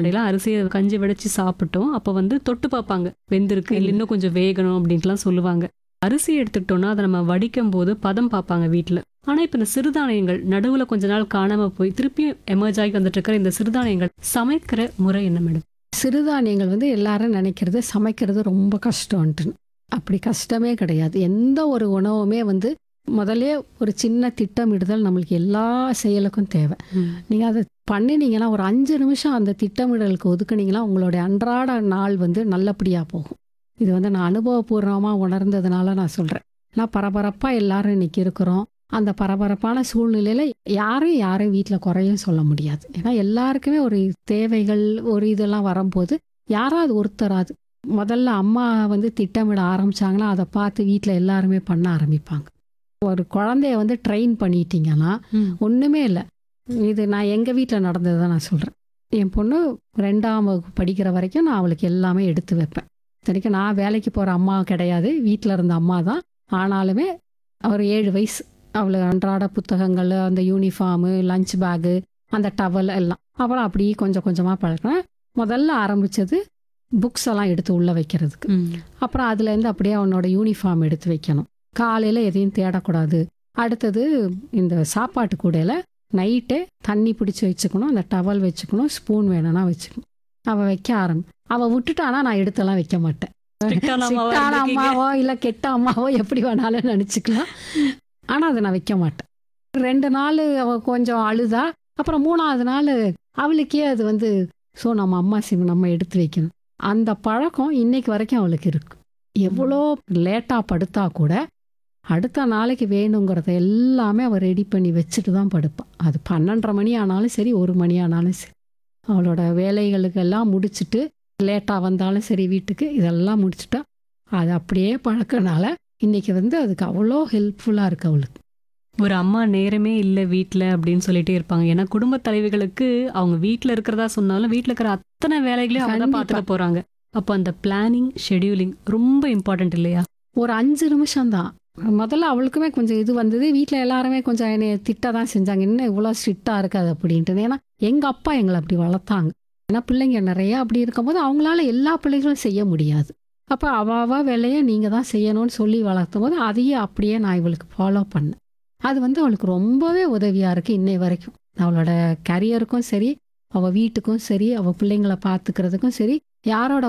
முன்னாடிலாம் அரிசியை கஞ்சி வடிச்சு சாப்பிட்டோம் அப்போ வந்து தொட்டு பார்ப்பாங்க வெந்திருக்கு இல்லை இன்னும் கொஞ்சம் வேகணும் அப்படின்ட்டுலாம் சொல்லுவாங்க அரிசி எடுத்துக்கிட்டோம்னா அதை நம்ம வடிக்கும் போது பதம் பார்ப்பாங்க வீட்டில் ஆனால் இப்போ இந்த சிறுதானியங்கள் நடுவில் கொஞ்ச நாள் காணாம போய் திருப்பியும் எமர்ஜ் ஆகி வந்துட்டு இருக்கிற இந்த சிறுதானியங்கள் சமைக்கிற முறை என்ன மேடம் சிறுதானியங்கள் வந்து எல்லாரும் நினைக்கிறது சமைக்கிறது ரொம்ப கஷ்டம்ன்ட்டு அப்படி கஷ்டமே கிடையாது எந்த ஒரு உணவுமே வந்து முதல்ல ஒரு சின்ன திட்டமிடுதல் நம்மளுக்கு எல்லா செயலுக்கும் தேவை நீங்கள் அதை பண்ணினீங்கன்னா ஒரு அஞ்சு நிமிஷம் அந்த திட்டமிடலுக்கு ஒதுக்குனீங்கன்னா உங்களுடைய அன்றாட நாள் வந்து நல்லபடியாக போகும் இது வந்து நான் அனுபவபூர்வமாக உணர்ந்ததுனால நான் சொல்கிறேன் நான் பரபரப்பாக எல்லாரும் இன்னைக்கு இருக்கிறோம் அந்த பரபரப்பான சூழ்நிலையில் யாரையும் யாரையும் வீட்டில் குறையும் சொல்ல முடியாது ஏன்னா எல்லாருக்குமே ஒரு தேவைகள் ஒரு இதெல்லாம் வரும்போது யாராவது ஒருத்தராது முதல்ல அம்மா வந்து திட்டமிட ஆரம்பிச்சாங்கன்னா அதை பார்த்து வீட்டில் எல்லாருமே பண்ண ஆரம்பிப்பாங்க ஒரு குழந்தைய வந்து ட்ரெயின் பண்ணிட்டீங்கன்னா ஒன்றுமே இல்லை இது நான் எங்கள் வீட்டில் நடந்தது தான் நான் சொல்கிறேன் என் பொண்ணு ரெண்டாம் வகுப்பு படிக்கிற வரைக்கும் நான் அவளுக்கு எல்லாமே எடுத்து வைப்பேன் இத்தனைக்கும் நான் வேலைக்கு போகிற அம்மா கிடையாது வீட்டில் இருந்த அம்மா தான் ஆனாலுமே ஒரு ஏழு வயசு அவளுக்கு அன்றாட புத்தகங்கள் அந்த யூனிஃபார்மு லஞ்ச் பேகு அந்த டவல் எல்லாம் அப்புறம் அப்படியே கொஞ்சம் கொஞ்சமாக பழக்கினேன் முதல்ல ஆரம்பித்தது புக்ஸ் எல்லாம் எடுத்து உள்ளே வைக்கிறதுக்கு அப்புறம் அதுலேருந்து அப்படியே அவனோட யூனிஃபார்ம் எடுத்து வைக்கணும் காலையில் எதையும் தேடக்கூடாது அடுத்தது இந்த சாப்பாட்டு கூடையில் நைட்டே தண்ணி பிடிச்சி வச்சுக்கணும் அந்த டவல் வச்சுக்கணும் ஸ்பூன் வேணும்னா வச்சுக்கணும் அவள் வைக்க ஆரம்பி அவள் விட்டுட்டானா நான் எடுத்தெல்லாம் வைக்க மாட்டேன் Strict-ஆன அம்மாவா சிட்டான இருந்திருக்கீங்க. அம்மாவோ இல்லை கெட்ட அம்மாவோ எப்படி வேணாலும் நினச்சிக்கலாம் ஆனால் அதை நான் வைக்க மாட்டேன் ரெண்டு நாள் அவள் கொஞ்சம் அழுதா அப்புறம் மூணாவது நாள் அவளுக்கே அது வந்து ஸோ நம்ம அம்மா சிம் நம்ம எடுத்து வைக்கணும் அந்த பழக்கம் இன்னைக்கு வரைக்கும் அவளுக்கு இருக்கு எவ்வளோ லேட்டாக படுத்தா கூட அடுத்த நாளைக்கு வேணுங்கிறத எல்லாமே அவள் ரெடி பண்ணி வச்சுட்டு தான் படுப்பாள் அது பன்னெண்டரை மணி ஆனாலும் சரி ஒரு மணி ஆனாலும் சரி அவளோட வேலைகளுக்கெல்லாம் முடிச்சுட்டு லேட்டாக வந்தாலும் சரி வீட்டுக்கு இதெல்லாம் முடிச்சுட்டா அது அப்படியே பழக்கனால இன்னைக்கு வந்து அதுக்கு அவ்வளோ ஹெல்ப்ஃபுல்லாக இருக்கு அவளுக்கு ஒரு அம்மா நேரமே இல்லை வீட்டில் அப்படின்னு சொல்லிட்டே இருப்பாங்க ஏன்னா குடும்ப தலைவிகளுக்கு அவங்க வீட்டில் இருக்கிறதா சொன்னாலும் வீட்டில் இருக்கிற அத்தனை வேலைகளையும் அவங்க தான் கண்டிப்பா. பார்த்துட்டு போறாங்க அப்போ அந்த பிளானிங் ஷெட்யூலிங் ரொம்ப இம்பார்ட்டன்ட் இல்லையா ஒரு அஞ்சு நிமிஷம்தான் முதல்ல அவளுக்குமே கொஞ்சம் இது வந்தது வீட்டில் எல்லாருமே கொஞ்சம் என்னை திட்ட தான் செஞ்சாங்க என்ன இவ்வளோ ஸ்ட்ரிக்டாக இருக்காது அப்படின்ட்டு ஏன்னா எங்கள் அப்பா எங்களை அப்படி வளர்த்தாங்க ஏன்னா பிள்ளைங்க நிறைய அப்படி இருக்கும்போது அவங்களால எல்லா பிள்ளைகளும் செய்ய முடியாது அப்போ அவாவா வேலையை நீங்கள் தான் செய்யணும்னு சொல்லி வளர்த்தும் போது அதையே அப்படியே நான் இவளுக்கு ஃபாலோ பண்ணேன் அது வந்து அவளுக்கு ரொம்பவே உதவியாக இருக்குது இன்னை வரைக்கும் அவளோட கரியருக்கும் சரி அவள் வீட்டுக்கும் சரி அவள் பிள்ளைங்களை பார்த்துக்கிறதுக்கும் சரி யாரோட